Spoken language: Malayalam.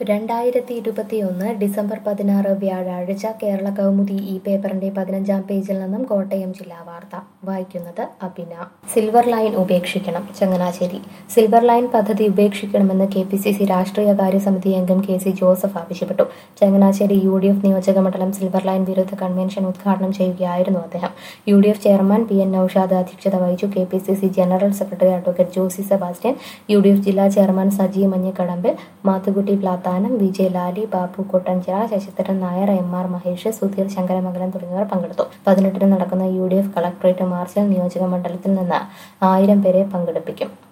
രണ്ടായിരത്തി ഇരുപത്തിയൊന്ന് ഡിസംബർ പതിനാറ് വ്യാഴാഴ്ച കേരള കൗമുദി ഈ പേപ്പറിന്റെ പതിനഞ്ചാം പേജിൽ നിന്നും കോട്ടയം ജില്ലാ വാർത്ത വായിക്കുന്നത് അബിന സിൽവർ ലൈൻ ഉപേക്ഷിക്കണം ചങ്ങനാശ്ശേരി സിൽവർ ലൈൻ പദ്ധതി ഉപേക്ഷിക്കണമെന്ന് കെ പി സി സി രാഷ്ട്രീയകാര്യ സമിതി അംഗം കെ സി ജോസഫ് ആവശ്യപ്പെട്ടു ചങ്ങനാശ്ശേരി യു ഡി എഫ് നിയോജക മണ്ഡലം സിൽവർ ലൈൻ വിരുദ്ധ കൺവെൻഷൻ ഉദ്ഘാടനം ചെയ്യുകയായിരുന്നു അദ്ദേഹം U D F chairman P N Noushad അധ്യക്ഷത വഹിച്ചു K P C C general secretary advocate Josy Sebastian U D F ജില്ലാ chairman Saji Manjakadambil Mathukutty Plathanam V J Lali Babu Kottanchira Sasidharan Nair M R Mahesh Sudheer Sankaramangalam തുടങ്ങിയവർ പങ്കെടുത്തു പതിനെട്ടിന് നടക്കുന്ന യു ഡി എഫ് കളക്ടറേറ്റ് മാർച്ചിൽ നിയോജക മണ്ഡലത്തിൽ നിന്ന് ആയിരം പേരെ പങ്കെടുപ്പിക്കും